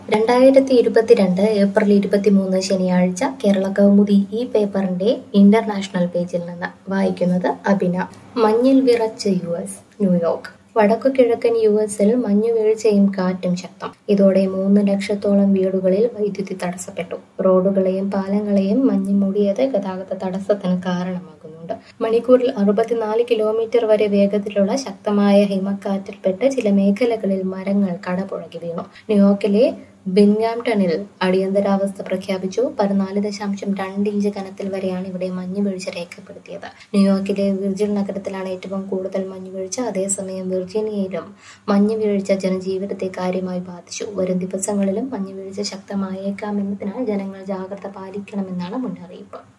രണ്ടായിരത്തി ഇരുപത്തിരണ്ട് ഏപ്രിൽ ഇരുപത്തിമൂന്ന് ശനിയാഴ്ച കേരള കൗമുദി ഈ പേപ്പറിന്റെ ഇന്റർനാഷണൽ പേജിൽ നിന്ന് വായിക്കുന്നത് അഭിന മഞ്ഞിൽ വിറച്ച് യു എസ് ന്യൂയോർക്ക് വടക്കു കിഴക്കൻ യു എസിൽ മഞ്ഞുവീഴ്ചയും കാറ്റും ശക്തം ഇതോടെ മൂന്ന് ലക്ഷത്തോളം വീടുകളിൽ വൈദ്യുതി തടസ്സപ്പെട്ടു റോഡുകളെയും പാലങ്ങളെയും മഞ്ഞ് മൂടിയത് ഗതാഗത തടസ്സത്തിന് കാരണമാകുന്നുണ്ട് മണിക്കൂറിൽ അറുപത്തിനാല് കിലോമീറ്റർ വരെ വേഗത്തിലുള്ള ശക്തമായ ഹിമക്കാറ്റിൽപ്പെട്ട് ചില മേഖലകളിൽ മരങ്ങൾ കടപുഴകി വീണു ന്യൂയോർക്കിലെ ബിൻഗാംടണിൽ അടിയന്തരാവസ്ഥ പ്രഖ്യാപിച്ചു പതിനാല് ദശാംശം രണ്ട് ഇഞ്ച് കനത്തിൽ വരെയാണ് ഇവിടെ മഞ്ഞുവീഴ്ച രേഖപ്പെടുത്തിയത് ന്യൂയോർക്കിലെ വിർജിൻ നഗരത്തിലാണ് ഏറ്റവും കൂടുതൽ മഞ്ഞുവീഴ്ച അതേസമയം വിർജീനിയയിലും മഞ്ഞുവീഴ്ച ജനജീവിതത്തെ കാര്യമായി ബാധിച്ചു വരും ദിവസങ്ങളിലും മഞ്ഞുവീഴ്ച ശക്തമായേക്കാമെന്നതിനാൽ ജനങ്ങൾ ജാഗ്രത പാലിക്കണമെന്നാണ് മുന്നറിയിപ്പ്